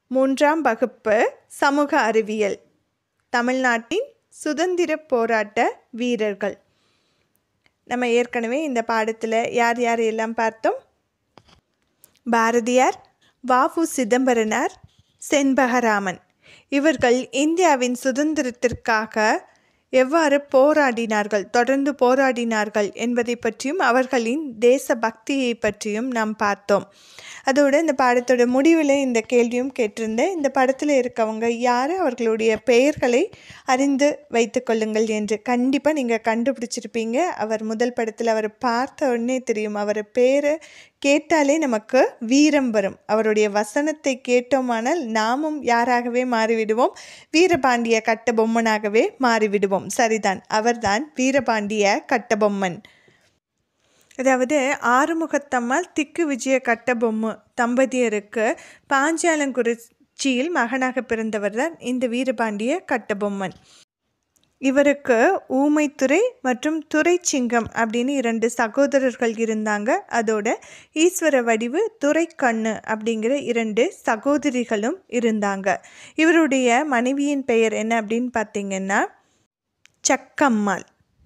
மூன்றாம் வகுப்பு சமூக அறிவியல் தமிழ்நாட்டின் சுதந்திர போராட்ட வீரர்கள் நம்ம ஏற்கனவே இந்த பாடத்தில் யார் யார் எல்லாம் பார்த்தோம் பாரதியார் வாவு சிதம்பரனார் செண்பகராமன் இவர்கள் இந்தியாவின் சுதந்திரத்திற்காக எவ்வாறு போராடினார்கள் தொடர்ந்து போராடினார்கள் என்பதை பற்றியும் அவர்களின் தேச பக்தியை பற்றியும் நாம் பார்த்தோம் அதோடு இந்த பாடத்தோட முடிவில் இந்த கேள்வியும் கேட்டிருந்தேன் இந்த படத்தில் இருக்கவங்க யார் அவர்களுடைய பெயர்களை அறிந்து வைத்துக்கொள்ளுங்கள் என்று கண்டிப்பாக நீங்கள் கண்டுபிடிச்சிருப்பீங்க அவர் முதல் படத்தில் அவர் பார்த்த உடனே தெரியும் அவர் பேரை கேட்டாலே நமக்கு வீரம் வரும் அவருடைய வசனத்தை கேட்டோமானால் நாமும் யாராகவே மாறிவிடுவோம் வீரபாண்டிய கட்டபொம்மனாகவே மாறிவிடுவோம் சரிதான் அவர்தான் வீரபாண்டிய கட்டபொம்மன் அதாவது ஆறுமுகத்தம்மாள் திக்கு விஜய கட்டபொம்மு தம்பதியருக்கு பாஞ்சாலங்குறிச்சியில் மகனாக பிறந்தவர் தான் இந்த வீரபாண்டிய கட்டபொம்மன் இவருக்கு ஊமைத்துறை மற்றும் துரைச்சிங்கம் அப்படின்னு இரண்டு சகோதரர்கள் இருந்தாங்க அதோட ஈஸ்வர வடிவு துரைக்கண்ணு அப்படிங்கிற இரண்டு சகோதரிகளும் இருந்தாங்க இவருடைய மனைவியின் பெயர் என்ன அப்படின்னு பார்த்தீங்கன்னா சக்கம்மாள்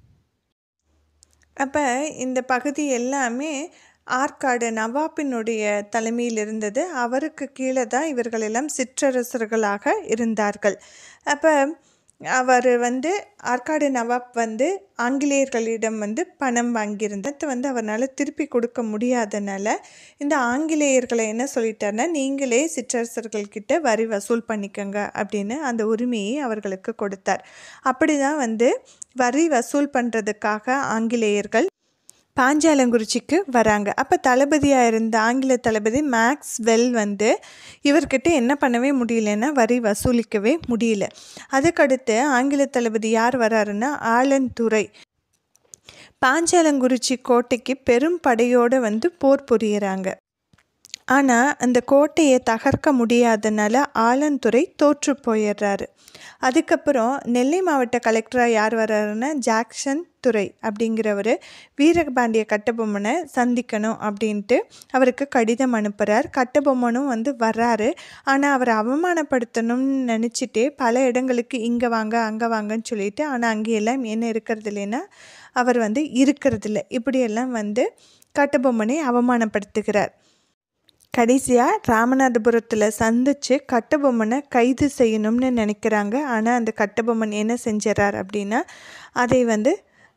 அப்போ இந்த பகுதி எல்லாமே ஆற்காடு நவாப்பினுடைய தலைமையில் இருந்தது அவருக்கு கீழே தான் இவர்கள் எல்லாம் சிற்றரசர்களாக இருந்தார்கள் அப்போ அவர் வந்து ஆற்காடு நவாப் வந்து ஆங்கிலேயர்களிடம் வந்து பணம் வாங்கியிருந்தது வந்து அவரால் திருப்பி கொடுக்க முடியாதனால இந்த ஆங்கிலேயர்களை என்ன சொல்லிட்டாருன்னா நீங்களே சிற்றரசர்கள்கிட்ட வரி வசூல் பண்ணிக்கோங்க அப்படின்னு அந்த உரிமையை அவர்களுக்கு கொடுத்தார் அப்படி தான் வந்து வரி வசூல் பண்ணுறதுக்காக ஆங்கிலேயர்கள் பாஞ்சாலங்குறிச்சிக்கு வராங்க அப்போ தளபதியாக இருந்த ஆங்கில தளபதி மேக்ஸ் வெல் வந்து இவர்கிட்ட என்ன பண்ணவே முடியலன்னா வரி வசூலிக்கவே முடியல அதுக்கடுத்து ஆங்கில தளபதி யார் வராருன்னா ஆலன் துறை பாஞ்சாலங்குறிச்சி கோட்டைக்கு பெரும் படையோடு வந்து போர் புரியறாங்க ஆனால் அந்த கோட்டையை தகர்க்க முடியாதனால ஆலந்துறை தோற்று போயிடுறாரு அதுக்கப்புறம் நெல்லை மாவட்ட கலெக்டராக யார் வர்றாருன்னா ஜாக்சன் துறை அப்படிங்கிறவர் வீரபாண்டிய கட்டபொம்மனை சந்திக்கணும் அப்படின்ட்டு அவருக்கு கடிதம் அனுப்புகிறார் கட்டபொம்மனும் வந்து வர்றாரு ஆனால் அவரை அவமானப்படுத்தணும்னு நினச்சிட்டே பல இடங்களுக்கு இங்கே வாங்க அங்கே வாங்கன்னு சொல்லிட்டு ஆனால் அங்கேயெல்லாம் என்ன இருக்கிறது இல்லைன்னா அவர் வந்து இருக்கிறதில்ல இப்படியெல்லாம் வந்து கட்டபொம்மனை அவமானப்படுத்துகிறார் கடைசியாக ராமநாதபுரத்தில் சந்தித்து கட்டபொம்மனை கைது செய்யணும்னு நினைக்கிறாங்க ஆனால் அந்த கட்டபொம்மன் என்ன செஞ்சிடறார் அப்படின்னா அதை வந்து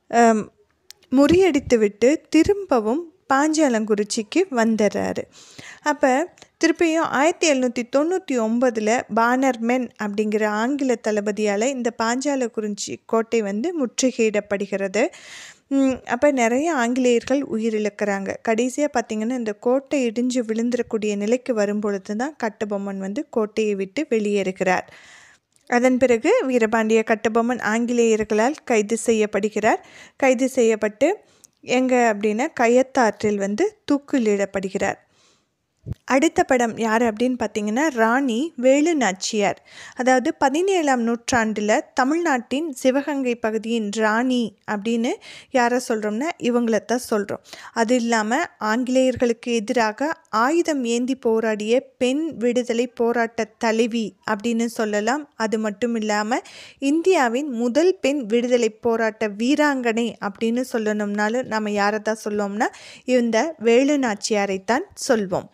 முறியடித்து விட்டு திரும்பவும் பாஞ்சாலங்குறிச்சிக்கு வந்துடுறாரு அப்போ திருப்பியும் ஆயிரத்தி எழுநூற்றி தொண்ணூற்றி ஒம்பதில் பானர்மென் அப்படிங்கிற ஆங்கில தளபதியால் இந்த பாஞ்சாலங்குறிச்சி கோட்டை வந்து முற்றுகையிடப்படுகிறது அப்போ நிறைய ஆங்கிலேயர்கள் உயிரிழக்கிறாங்க கடைசியாக பார்த்திங்கன்னா இந்த கோட்டை இடிஞ்சு விழுந்துடக்கூடிய நிலைக்கு வரும்பொழுது தான் கட்டபொம்மன் வந்து கோட்டையை விட்டு வெளியேறுகிறார் அதன் பிறகு வீரபாண்டிய கட்டபொம்மன் ஆங்கிலேயர்களால் கைது செய்யப்படுகிறார் கைது செய்யப்பட்டு எங்கே அப்படின்னா கயத்தாற்றில் வந்து தூக்கிலிடப்படுகிறார் அடுத்த படம் யார் அப்படின்னு பார்த்தீங்கன்னா ராணி வேலு நாச்சியார் அதாவது பதினேழாம் நூற்றாண்டில் தமிழ்நாட்டின் சிவகங்கை பகுதியின் ராணி அப்படின்னு யாரை சொல்கிறோம்னா இவங்கள தான் சொல்கிறோம் அது இல்லாமல் ஆங்கிலேயர்களுக்கு எதிராக ஆயுதம் ஏந்தி போராடிய பெண் விடுதலை போராட்ட தலைவி அப்படின்னு சொல்லலாம் அது மட்டும் இல்லாமல் இந்தியாவின் முதல் பெண் விடுதலை போராட்ட வீராங்கனை அப்படின்னு சொல்லணும்னாலும் நம்ம யாரை தான் சொல்லுவோம்னா இந்த வேலு நாச்சியாரைத்தான் சொல்வோம்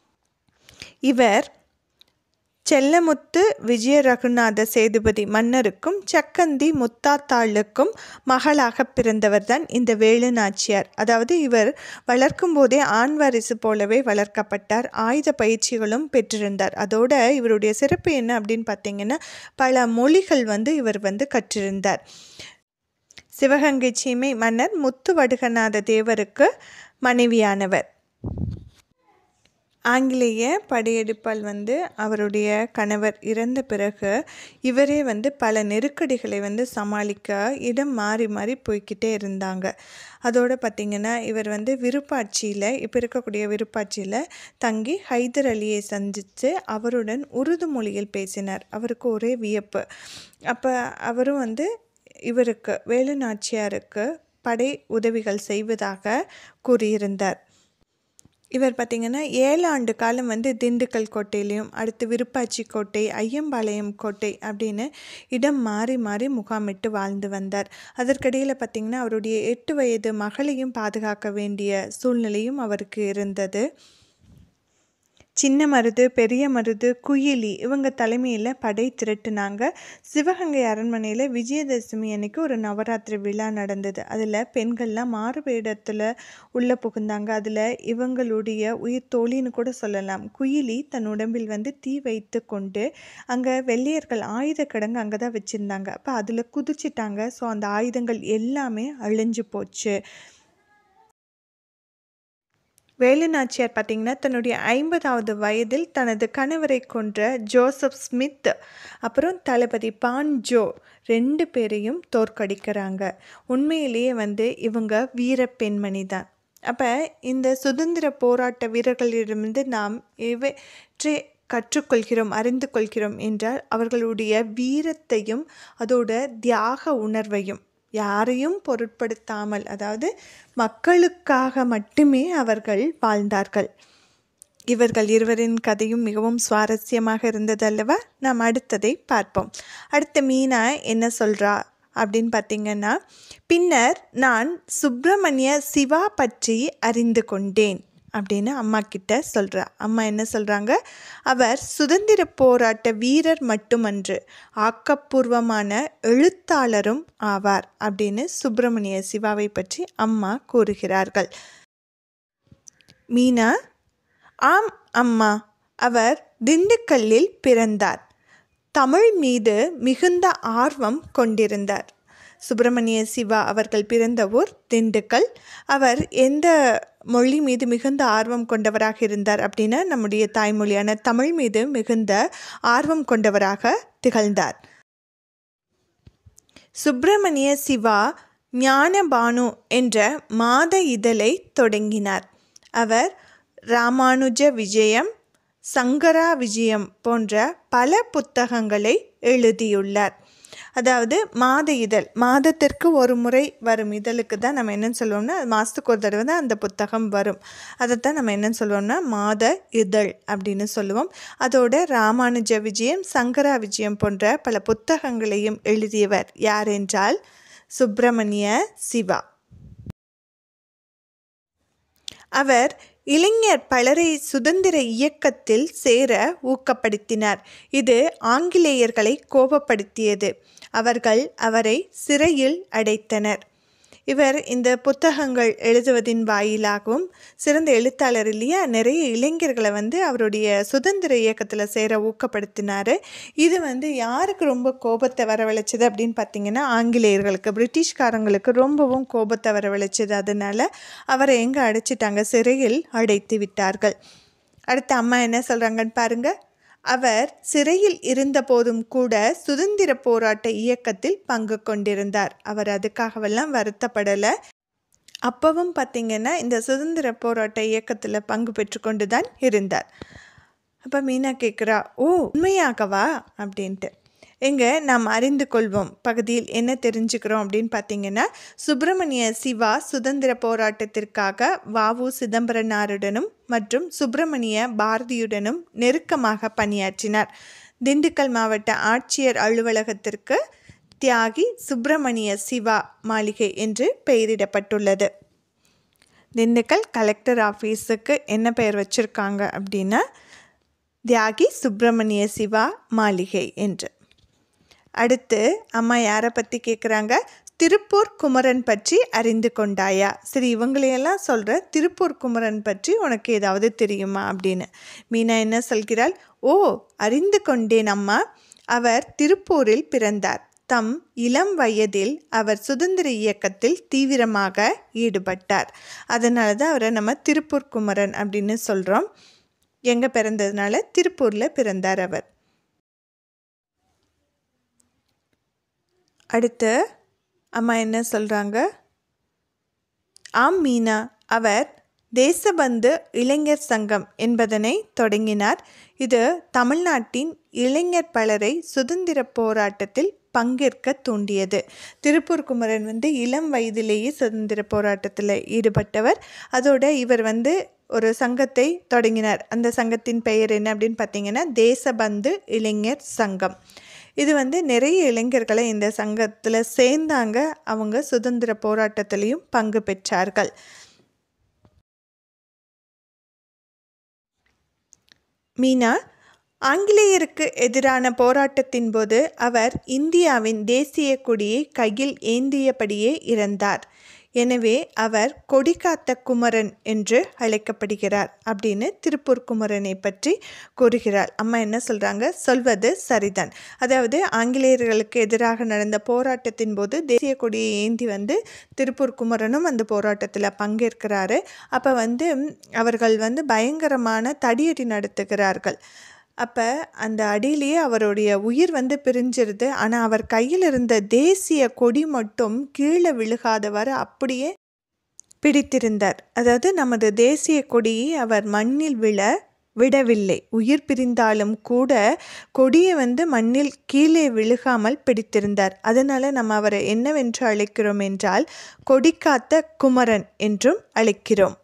இவர் செல்லமுத்து விஜய ரகுநாத சேதுபதி மன்னருக்கும் சக்கந்தி முத்தாத்தாளுக்கும் மகளாக பிறந்தவர் தான் இந்த வேலு நாச்சியார் அதாவது இவர் வளர்க்கும் போதே ஆண் வாரிசு போலவே வளர்க்கப்பட்டார் ஆயுத பயிற்சிகளும் பெற்றிருந்தார் அதோட இவருடைய சிறப்பு என்ன அப்படின்னு பார்த்தீங்கன்னா பல மொழிகள் வந்து இவர் வந்து கற்றிருந்தார் சிவகங்கை சீமை மன்னர் முத்து வடுகநாத தேவருக்கு மனைவியானவர் ஆங்கிலேய படையெடுப்பால் வந்து அவருடைய கணவர் இறந்த பிறகு இவரே வந்து பல நெருக்கடிகளை வந்து சமாளிக்க இடம் மாறி மாறி போய்கிட்டே இருந்தாங்க அதோடு பார்த்திங்கன்னா இவர் வந்து விருப்பாட்சியில் இப்போ இருக்கக்கூடிய விருப்பாட்சியில் தங்கி ஹைதர் அலியை சந்தித்து அவருடன் உருது மொழியில் பேசினார் அவருக்கு ஒரே வியப்பு அப்போ அவரும் வந்து இவருக்கு வேலு நாச்சியாருக்கு படை உதவிகள் செய்வதாக கூறியிருந்தார் இவர் பார்த்திங்கன்னா ஏழு ஆண்டு காலம் வந்து திண்டுக்கல் கோட்டையிலையும் அடுத்து விருப்பாச்சி கோட்டை ஐயம்பாளையம் கோட்டை அப்படின்னு இடம் மாறி மாறி முகாமிட்டு வாழ்ந்து வந்தார் அதற்கிடையில் பார்த்திங்கன்னா அவருடைய எட்டு வயது மகளையும் பாதுகாக்க வேண்டிய சூழ்நிலையும் அவருக்கு இருந்தது சின்ன மருது பெரிய மருது குயிலி இவங்க தலைமையில் படை திரட்டுனாங்க சிவகங்கை அரண்மனையில் விஜயதசமி அன்னைக்கு ஒரு நவராத்திரி விழா நடந்தது அதில் பெண்கள்லாம் மாறுவேடத்தில் உள்ளே புகுந்தாங்க அதில் இவங்களுடைய உயிர் தோழின்னு கூட சொல்லலாம் குயிலி தன் உடம்பில் வந்து தீ வைத்து கொண்டு அங்கே வெள்ளையர்கள் ஆயுத கிடங்கு அங்கே தான் வச்சுருந்தாங்க அப்போ அதில் குதிச்சிட்டாங்க ஸோ அந்த ஆயுதங்கள் எல்லாமே அழிஞ்சு போச்சு வேலு நாச்சியார் பார்த்திங்கன்னா தன்னுடைய ஐம்பதாவது வயதில் தனது கணவரை கொன்ற ஜோசப் ஸ்மித் அப்புறம் தளபதி பான் ஜோ ரெண்டு பேரையும் தோற்கடிக்கிறாங்க உண்மையிலேயே வந்து இவங்க வீர பெண்மணி தான் அப்போ இந்த சுதந்திர போராட்ட வீரர்களிடமிருந்து நாம் இவற்றை கற்றுக்கொள்கிறோம் அறிந்து கொள்கிறோம் என்றால் அவர்களுடைய வீரத்தையும் அதோட தியாக உணர்வையும் யாரையும் பொருட்படுத்தாமல் அதாவது மக்களுக்காக மட்டுமே அவர்கள் வாழ்ந்தார்கள் இவர்கள் இருவரின் கதையும் மிகவும் சுவாரஸ்யமாக இருந்தது அல்லவா நாம் அடுத்ததை பார்ப்போம் அடுத்த மீனா என்ன சொல்கிறா அப்படின்னு பார்த்தீங்கன்னா பின்னர் நான் சுப்பிரமணிய சிவா பற்றி அறிந்து கொண்டேன் அப்படின்னு அம்மா கிட்ட சொல்கிறா அம்மா என்ன சொல்கிறாங்க அவர் சுதந்திர போராட்ட வீரர் மட்டுமன்று ஆக்கப்பூர்வமான எழுத்தாளரும் ஆவார் அப்படின்னு சுப்பிரமணிய சிவாவை பற்றி அம்மா கூறுகிறார்கள் மீனா ஆம் அம்மா அவர் திண்டுக்கல்லில் பிறந்தார் தமிழ் மீது மிகுந்த ஆர்வம் கொண்டிருந்தார் சுப்பிரமணிய சிவா அவர்கள் பிறந்த ஊர் திண்டுக்கல் அவர் எந்த மொழி மீது மிகுந்த ஆர்வம் கொண்டவராக இருந்தார் அப்படின்னா நம்முடைய தாய்மொழியான தமிழ் மீது மிகுந்த ஆர்வம் கொண்டவராக திகழ்ந்தார் சுப்பிரமணிய சிவா ஞானபானு என்ற மாத இதழை தொடங்கினார் அவர் ராமானுஜ விஜயம் சங்கரா விஜயம் போன்ற பல புத்தகங்களை எழுதியுள்ளார் அதாவது மாத இதழ் மாதத்திற்கு ஒரு முறை வரும் இதழுக்கு தான் நம்ம என்னென்னு சொல்லுவோம்னா மாதத்துக்கு ஒரு தடவை தான் அந்த புத்தகம் வரும் அதைத்தான் நம்ம என்னென்னு சொல்லுவோம்னா மாத இதழ் அப்படின்னு சொல்லுவோம் அதோட ராமானுஜ விஜயம் சங்கரா விஜயம் போன்ற பல புத்தகங்களையும் எழுதியவர் யார் என்றால் சுப்பிரமணிய சிவா அவர் இளைஞர் பலரை சுதந்திர இயக்கத்தில் சேர ஊக்கப்படுத்தினார் இது ஆங்கிலேயர்களை கோபப்படுத்தியது அவர்கள் அவரை சிறையில் அடைத்தனர் இவர் இந்த புத்தகங்கள் எழுதுவதின் வாயிலாகவும் சிறந்த எழுத்தாளர் இல்லையா நிறைய இளைஞர்களை வந்து அவருடைய சுதந்திர இயக்கத்தில் சேர ஊக்கப்படுத்தினார் இது வந்து யாருக்கு ரொம்ப கோபத்தை வரவழைச்சது அப்படின்னு பார்த்தீங்கன்னா ஆங்கிலேயர்களுக்கு பிரிட்டிஷ்காரங்களுக்கு ரொம்பவும் கோபத்தை வரவழைச்சது அதனால் அவரை எங்கே அடைச்சிட்டாங்க சிறையில் அடைத்து விட்டார்கள் அடுத்து அம்மா என்ன சொல்கிறாங்கன்னு பாருங்கள் அவர் சிறையில் இருந்தபோதும் கூட சுதந்திர போராட்ட இயக்கத்தில் பங்கு கொண்டிருந்தார் அவர் அதுக்காகவெல்லாம் வருத்தப்படலை அப்பவும் பார்த்திங்கன்னா இந்த சுதந்திர போராட்ட இயக்கத்தில் பங்கு பெற்றுக்கொண்டு தான் இருந்தார் அப்போ மீனா கேட்குறா ஓ உண்மையாகவா அப்படின்ட்டு எங்கே நாம் அறிந்து கொள்வோம் பகுதியில் என்ன தெரிஞ்சுக்கிறோம் அப்படின்னு பார்த்தீங்கன்னா சுப்பிரமணிய சிவா சுதந்திர போராட்டத்திற்காக வாவு சிதம்பரனாருடனும் மற்றும் சுப்பிரமணிய பாரதியுடனும் நெருக்கமாக பணியாற்றினார் திண்டுக்கல் மாவட்ட ஆட்சியர் அலுவலகத்திற்கு தியாகி சுப்பிரமணிய சிவா மாளிகை என்று பெயரிடப்பட்டுள்ளது திண்டுக்கல் கலெக்டர் ஆஃபீஸுக்கு என்ன பெயர் வச்சுருக்காங்க அப்படின்னா தியாகி சுப்பிரமணிய சிவா மாளிகை என்று அடுத்து அம்மா யாரை பற்றி கேட்குறாங்க திருப்பூர் குமரன் பற்றி அறிந்து கொண்டாயா சரி இவங்களையெல்லாம் சொல்கிற திருப்பூர் குமரன் பற்றி உனக்கு ஏதாவது தெரியுமா அப்படின்னு மீனா என்ன சொல்கிறாள் ஓ அறிந்து கொண்டேன் அம்மா அவர் திருப்பூரில் பிறந்தார் தம் இளம் வயதில் அவர் சுதந்திர இயக்கத்தில் தீவிரமாக ஈடுபட்டார் அதனால தான் அவரை நம்ம திருப்பூர் குமரன் அப்படின்னு சொல்கிறோம் எங்கே பிறந்ததுனால திருப்பூரில் பிறந்தார் அவர் அடுத்து அம்மா என்ன சொல்கிறாங்க ஆம் மீனா அவர் தேசபந்து இளைஞர் சங்கம் என்பதனை தொடங்கினார் இது தமிழ்நாட்டின் இளைஞர் பலரை சுதந்திர போராட்டத்தில் பங்கேற்க தூண்டியது திருப்பூர் குமரன் வந்து இளம் வயதிலேயே சுதந்திர போராட்டத்தில் ஈடுபட்டவர் அதோட இவர் வந்து ஒரு சங்கத்தை தொடங்கினார் அந்த சங்கத்தின் பெயர் என்ன அப்படின்னு பார்த்தீங்கன்னா தேசபந்து இளைஞர் சங்கம் இது வந்து நிறைய இளைஞர்களை இந்த சங்கத்தில் சேர்ந்தாங்க அவங்க சுதந்திர போராட்டத்திலையும் பங்கு பெற்றார்கள் மீனா ஆங்கிலேயருக்கு எதிரான போராட்டத்தின் போது அவர் இந்தியாவின் தேசிய கொடியை கையில் ஏந்தியபடியே இறந்தார் எனவே அவர் கொடிகாத்த குமரன் என்று அழைக்கப்படுகிறார் அப்படின்னு திருப்பூர் குமரனை பற்றி கூறுகிறார் அம்மா என்ன சொல்கிறாங்க சொல்வது சரிதான் அதாவது ஆங்கிலேயர்களுக்கு எதிராக நடந்த போராட்டத்தின் போது தேசிய கொடியை ஏந்தி வந்து திருப்பூர் குமரனும் அந்த போராட்டத்தில் பங்கேற்கிறாரு அப்போ வந்து அவர்கள் வந்து பயங்கரமான தடியடி நடத்துகிறார்கள் அப்போ அந்த அடியிலேயே அவருடைய உயிர் வந்து பிரிஞ்சிருது ஆனால் அவர் கையில் இருந்த தேசிய கொடி மட்டும் கீழே விழுகாதவாறு அப்படியே பிடித்திருந்தார் அதாவது நமது தேசிய கொடியை அவர் மண்ணில் விழ விடவில்லை உயிர் பிரிந்தாலும் கூட கொடியை வந்து மண்ணில் கீழே விழுகாமல் பிடித்திருந்தார் அதனால் நம்ம அவரை என்னவென்று அழைக்கிறோம் என்றால் கொடிக்காத்த குமரன் என்றும் அழைக்கிறோம்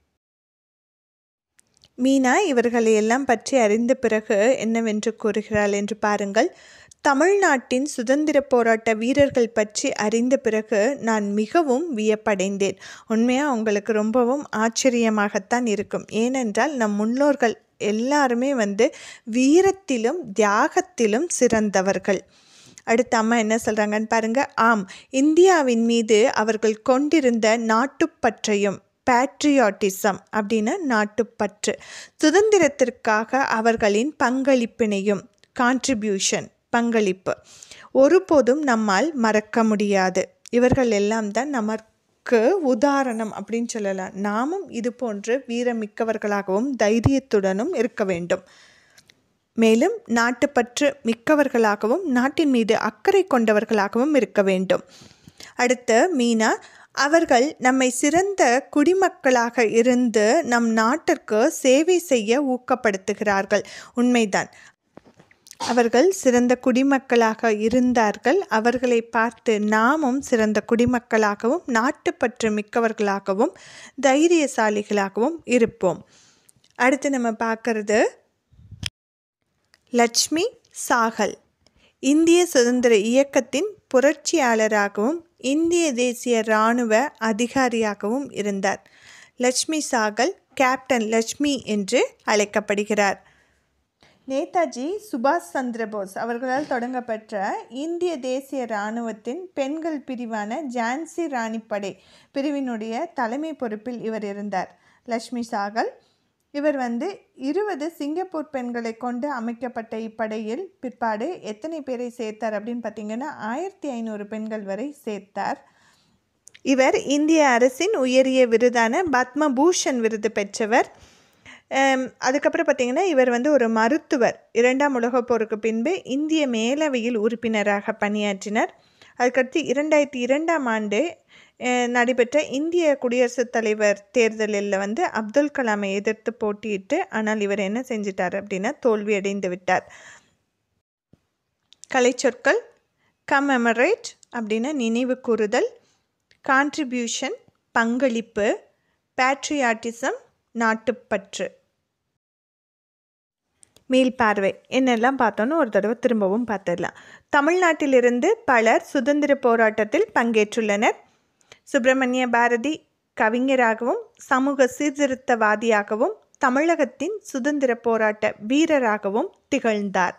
மீனா இவர்களை எல்லாம் பற்றி அறிந்த பிறகு என்னவென்று கூறுகிறாள் என்று பாருங்கள் தமிழ்நாட்டின் சுதந்திர போராட்ட வீரர்கள் பற்றி அறிந்த பிறகு நான் மிகவும் வியப்படைந்தேன் உண்மையாக உங்களுக்கு ரொம்பவும் ஆச்சரியமாகத்தான் இருக்கும் ஏனென்றால் நம் முன்னோர்கள் எல்லாருமே வந்து வீரத்திலும் தியாகத்திலும் சிறந்தவர்கள் அடுத்த அம்மா என்ன சொல்கிறாங்கன்னு பாருங்கள் ஆம் இந்தியாவின் மீது அவர்கள் கொண்டிருந்த நாட்டுப்பற்றையும் பேட்ரியாட்டிசம் அப்படின்னு நாட்டுப்பற்று சுதந்திரத்திற்காக அவர்களின் பங்களிப்பினையும் கான்ட்ரிபியூஷன் பங்களிப்பு ஒருபோதும் நம்மால் மறக்க முடியாது இவர்கள் எல்லாம் தான் நமக்கு உதாரணம் அப்படின்னு சொல்லலாம் நாமும் இது போன்று வீரமிக்கவர்களாகவும் தைரியத்துடனும் இருக்க வேண்டும் மேலும் நாட்டுப்பற்று மிக்கவர்களாகவும் நாட்டின் மீது அக்கறை கொண்டவர்களாகவும் இருக்க வேண்டும் அடுத்து மீனா அவர்கள் நம்மை சிறந்த குடிமக்களாக இருந்து நம் நாட்டிற்கு சேவை செய்ய ஊக்கப்படுத்துகிறார்கள் உண்மைதான் அவர்கள் சிறந்த குடிமக்களாக இருந்தார்கள் அவர்களை பார்த்து நாமும் சிறந்த குடிமக்களாகவும் நாட்டுப்பற்று மிக்கவர்களாகவும் தைரியசாலிகளாகவும் இருப்போம் அடுத்து நம்ம பார்க்கறது லட்சுமி சாகல் இந்திய சுதந்திர இயக்கத்தின் புரட்சியாளராகவும் இந்திய தேசிய இராணுவ அதிகாரியாகவும் இருந்தார் லட்சுமி சாகல் கேப்டன் லட்சுமி என்று அழைக்கப்படுகிறார் நேதாஜி சுபாஷ் சந்திரபோஸ் அவர்களால் தொடங்கப்பட்ட இந்திய தேசிய இராணுவத்தின் பெண்கள் பிரிவான ஜான்சி ராணிப்படை பிரிவினுடைய தலைமை பொறுப்பில் இவர் இருந்தார் லட்சுமி சாகல் இவர் வந்து இருபது சிங்கப்பூர் பெண்களை கொண்டு அமைக்கப்பட்ட இப்படையில் பிற்பாடு எத்தனை பேரை சேர்த்தார் அப்படின்னு பார்த்தீங்கன்னா ஆயிரத்தி ஐநூறு பெண்கள் வரை சேர்த்தார் இவர் இந்திய அரசின் உயரிய விருதான பத்மபூஷன் விருது பெற்றவர் அதுக்கப்புறம் பார்த்திங்கன்னா இவர் வந்து ஒரு மருத்துவர் இரண்டாம் உலகப் போருக்கு பின்பு இந்திய மேலவையில் உறுப்பினராக பணியாற்றினார் அதுக்கடுத்து இரண்டாயிரத்தி இரண்டாம் ஆண்டு நடைபெற்ற இந்திய குடியரசுத் தலைவர் தேர்தலில் வந்து அப்துல் கலாமை எதிர்த்து போட்டியிட்டு ஆனால் இவர் என்ன செஞ்சிட்டார் அப்படின்னா தோல்வி அடைந்து விட்டார் கலைச்சொற்கள் கமெமரேட் அப்படின்னா நினைவு கூறுதல் கான்ட்ரிபியூஷன் பங்களிப்பு பேட்ரியாட்டிசம் நாட்டுப்பற்று மீள்பார்வை என்னெல்லாம் பார்த்தோன்னு ஒரு தடவை திரும்பவும் பார்த்துடலாம் தமிழ்நாட்டிலிருந்து பலர் சுதந்திர போராட்டத்தில் பங்கேற்றுள்ளனர் சுப்பிரமணிய பாரதி கவிஞராகவும் சமூக சீர்திருத்தவாதியாகவும் தமிழகத்தின் சுதந்திர போராட்ட வீரராகவும் திகழ்ந்தார்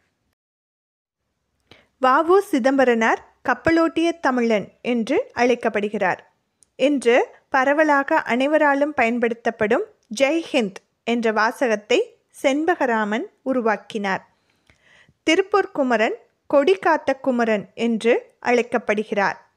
வாவு சிதம்பரனார் கப்பலோட்டிய தமிழன் என்று அழைக்கப்படுகிறார் என்று பரவலாக அனைவராலும் பயன்படுத்தப்படும் ஜெய்ஹிந்த் என்ற வாசகத்தை செண்பகராமன் உருவாக்கினார் திருப்பூர் குமரன் கொடிகாத்த குமரன் என்று அழைக்கப்படுகிறார்